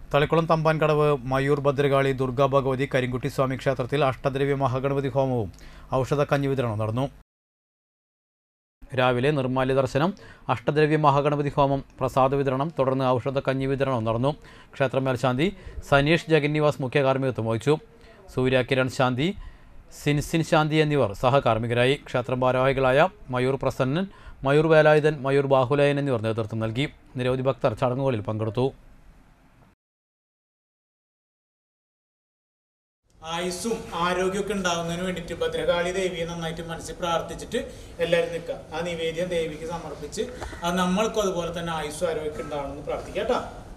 തളിക്കുളം തമ്പാൻകടവ് മയൂർ ഭദ്രകാളി ദുർഗാ ഭഗവതി കരിങ്കുട്ടി സ്വാമി ക്ഷേത്രത്തിൽ അഷ്ടദ്രവ്യ മഹാഗണപതി ഹോമവും ഔഷധ കഞ്ഞി വിതരണവും നടന്നു രാവിലെ നിർമ്മാല്യ ദർശനം അഷ്ടദ്രവ്യ മഹാഗണപതി ഹോമം പ്രസാദ വിതരണം തുടർന്ന് ഔഷധ കഞ്ഞി വിതരണവും നടന്നു ക്ഷേത്ര മേൽശാന്തി സനീഷ് ജഗന്നിവാസ് മുഖ്യ കാർമ്മികത്വം വഹിച്ചു സൂര്യ കിരൺ ശാന്തി സിൻസിൻ ശാന്തി എന്നിവർ സഹകാർമ്മികരായി ക്ഷേത്ര ഭാരവാഹികളായ മയൂർ പ്രസന്നൻ മയൂർ വേലായുധൻ മയൂർ ബാഹുലയൻ എന്നിവർ നേതൃത്വം നൽകി നിരവധി ഭക്തർ ചടങ്ങുകളിൽ പങ്കെടുത്തു ആയുസ്സും ആരോഗ്യമൊക്കെ ഉണ്ടാവുന്നതിന് വേണ്ടിയിട്ട് ഭദ്രകാളി ദേവിയെ നന്നായിട്ട് മനസ്സിൽ പ്രാർത്ഥിച്ചിട്ട് എല്ലാവരും നിൽക്കുക ആ നിവേദ്യം ദേവിക്ക് സമർപ്പിച്ച് അത് നമ്മൾക്കും അതുപോലെ തന്നെ ആയുസ്സും ആരോഗ്യമൊക്കെ ഉണ്ടാവണമെന്ന് പ്രാർത്ഥിക്കാം കേട്ടോ